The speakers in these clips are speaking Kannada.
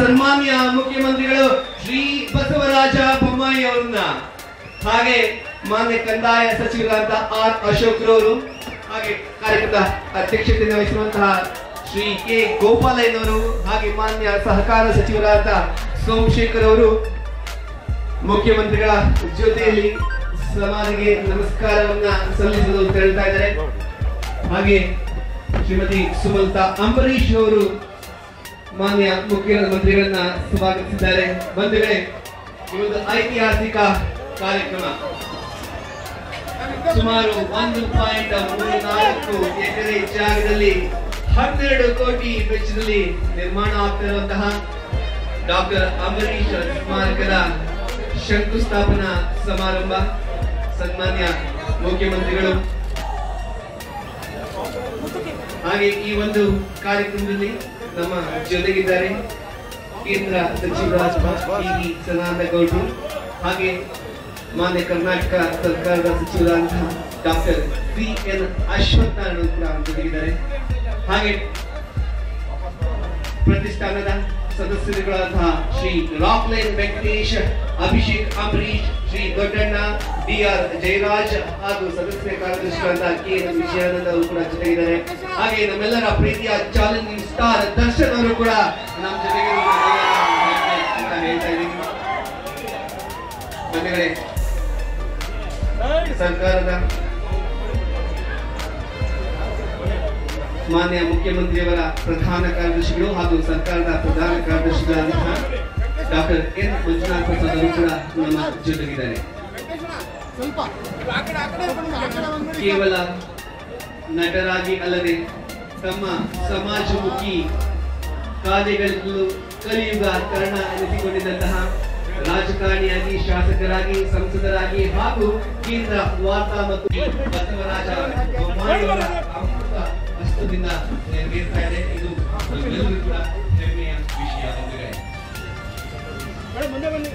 ಸನ್ಮಾನ್ಯ ಮುಖ್ಯಮಂತ್ರಿಗಳು ಶ್ರೀ ಬಸವರಾಜ ಬೊಮ್ಮಾಯಿ ಅವರನ್ನ ಹಾಗೆ ಮಾನ್ಯ ಕಂದಾಯ ಸಚಿವರಾದ ಆರ್ ಅಶೋಕ್ ರವರು ಹಾಗೆ ಕಾರ್ಯಕ್ರಮದ ಅಧ್ಯಕ್ಷತೆಯನ್ನು ವಹಿಸಿರುವಂತಹ ಶ್ರೀ ಕೆ ಗೋಪಾಲಯ್ಯನವರು ಹಾಗೆ ಮಾನ್ಯ ಸಹಕಾರ ಸಚಿವರಾದ ಸೋಮಶೇಖರ್ ಅವರು ಮುಖ್ಯಮಂತ್ರಿಗಳ ಜೊತೆಯಲ್ಲಿ ಸಮಾಧಿಗೆ ನಮಸ್ಕಾರವನ್ನ ಸಲ್ಲಿಸಲು ಅಂತ ಹೇಳ್ತಾ ಇದ್ದಾರೆ ಹಾಗೆ ಶ್ರೀಮತಿ ಸುಮಲತಾ ಅಂಬರೀಶ್ ಅವರು ಮಾನ್ಯ ಮುಖ್ಯಮಂತ್ರಿಗಳನ್ನ ಸ್ವಾಗತಿಸಿದ್ದಾರೆ ಬಂಧುಗಳೇ ಈ ಒಂದು ಐತಿಹಾಸಿಕ ಕಾರ್ಯಕ್ರಮ ಸುಮಾರು ಒಂದು ಪಾಯಿಂಟ್ ಮೂರು ನಾಲ್ಕು ಎಕರೆ ಜಾಗದಲ್ಲಿ ಹನ್ನೆರಡು ಕೋಟಿ ವೆಚ್ಚದಲ್ಲಿ ನಿರ್ಮಾಣ ಆಗ್ತಿರುವಂತಹ ಡಾಕ್ಟರ್ ಅಂಬರೀಶ್ ಸ್ಮಾರಕದ ಶಂಕುಸ್ಥಾಪನಾ ಸಮಾರಂಭ ಸನ್ಮಾನ್ಯ ಮುಖ್ಯಮಂತ್ರಿಗಳು ಹಾಗೆ ಈ ಒಂದು ಕಾರ್ಯಕ್ರಮದಲ್ಲಿ ನಮ್ಮ ಜೊತೆಗಿದ್ದಾರೆ ಕೇಂದ್ರ ಸಚಿವರಾದ ಟಿ ಸದಾನಂದ ಗೌಡ್ರು ಹಾಗೆ ಮಾನ್ಯ ಕರ್ನಾಟಕ ಸರ್ಕಾರದ ಸಚಿವರಾದಂತಹ doctor C N Ashwath Narayana ಕೂಡ ಜೊತೆಗಿದ್ದಾರೆ ಹಾಗೆ ಪ್ರತಿಷ್ಠಾನದ ಸದಸ್ಯರುಗಳಾದಂತಹ Shri Rockline Venkatesh Abhishek Ambareesh Shri Doddanna D R Jayaraj ಹಾಗೂ ಸದಸ್ಯ ಕಾರ್ಯದರ್ಶಿಗಳಾದ ಕೆ ಎನ್ ವಿಜಯಾನಂದ ಅವರು ಕೂಡ ಜೊತೆಗಿದ್ದಾರೆ ಹಾಗೆ ನಮ್ಮೆಲ್ಲರ ಪ್ರೀತಿಯ ಚಾಲೆಂಜಿಂಗ್ ಸ್ಟಾರ್ ದರ್ಶನ್ ಅವರು ಕೂಡ ನಮ್ಮ ಜೊತೆಗೆ ಅಂತ ಹೇಳ್ತಾ ಇದ್ದೀನಿ ಬಂಧುಗಳೇ ಸರ್ಕಾರದ ಮಾನ್ಯ ಮುಖ್ಯಮಂತ್ರಿಯವರ ಪ್ರಧಾನ ಕಾರ್ಯದರ್ಶಿಗಳು ಹಾಗೂ ಸರ್ಕಾರದ ಪ್ರಧಾನ ಕಾರ್ಯದರ್ಶಿಗಳಾದಂತಹ ಡಾಕ್ಟರ್ ಎನ್ ಮಂಜುನಾಥ್ ಪ್ರಸಾದ್ ಅವರು ಕೂಡ ನಮ್ಮ ಜೊತೆಗಿದ್ದಾರೆ ಸ್ವಲ್ಪ ಆ ಕಡೆ ಆ ಕಡೆ ಬಂದು ಆ ಕಡೆ ಬಂದ್ಬಿಡಿ ಕೇವಲ ನಟರಾಗಿ ಅಲ್ಲದೆ ತಮ್ಮ ಸಮಾಜಮುಖಿ ಕಾರ್ಯಗಳಲ್ಲೂ ಕಲಿಯುಗ ಕರ್ಣ ಎನಿಸಿಕೊಂಡಿದ್ದಂತಹ ರಾಜಕಾರಣಿಯಾಗಿ ಶಾಸಕರಾಗಿ ಸಂಸದರಾಗಿ ಹಾಗೂ ಕೇಂದ್ರ ವಾರ್ತಾ ಮತ್ತು ಬಸವರಾಜ ಬೊಮ್ಮಾಯಿಯವರ ಅಮೃತ ಹಸ್ತದಿಂದ ನೆರವೇರ್ತಾ ಇದೆ ಇದು ನಮ್ಮೆಲ್ಲರಿಗೂ ಕೂಡ ಹೆಮ್ಮೆಯ ವಿಷಯ ಬಂಧುಗಳೇ ಮೇಡಮ್, ಮುಂದೆ ಬನ್ನಿ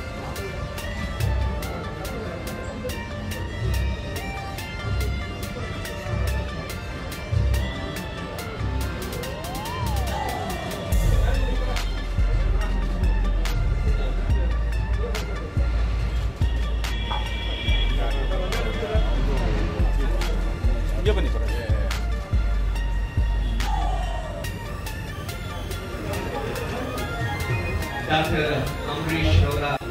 ಹಿಂಗೆ ಬನ್ನಿ ಸರ್ ಡಾಕ್ಟರ್ ಅಂಬರೀಶ್ ಅವರ